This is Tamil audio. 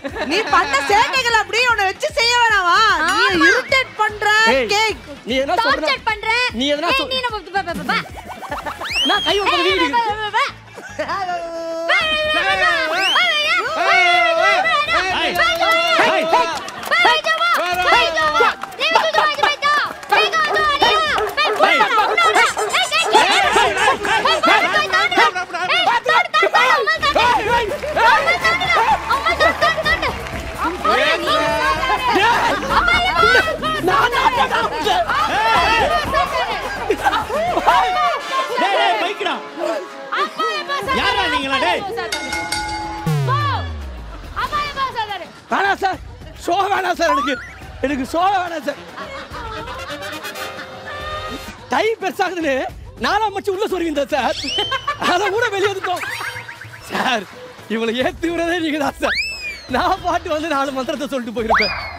நீ பண்ண சேட்டைகள் அப்படியே உன்னை வச்சு செய்ய வேணாமா நீ ஆமா. இரிட்டேட் பண்ற ஏய், கேக் நீ எதனா சொல்ற டார்ச்சர் பண்றேன் நீ எதனா ஏய், சொல்- நீ நம்ம பா, பா, பா, பா. நான் கை வைப்பது ஏய், வீடு பா, பா, பா, பா. டேய் டேய் பைக்குடா யாரா நீங்களா டேய் வேணாம் சார் ஷோ வேணாம் சார் எனக்கு எனக்கு ஷோ வேணாம் சார் கை பெருசாகுதுன்னு நாலாம் மச்சு உள்ள சொல்லுவீங்க சார் அதை கூட வெளியே வந்துட்டோம் சார் இவளை ஏத்தி விடுறதே நீங்க தான் சார் நான் பாட்டு வந்து நாலு மந்திரத்தை சொல்லிட்டு போயிருப்பேன்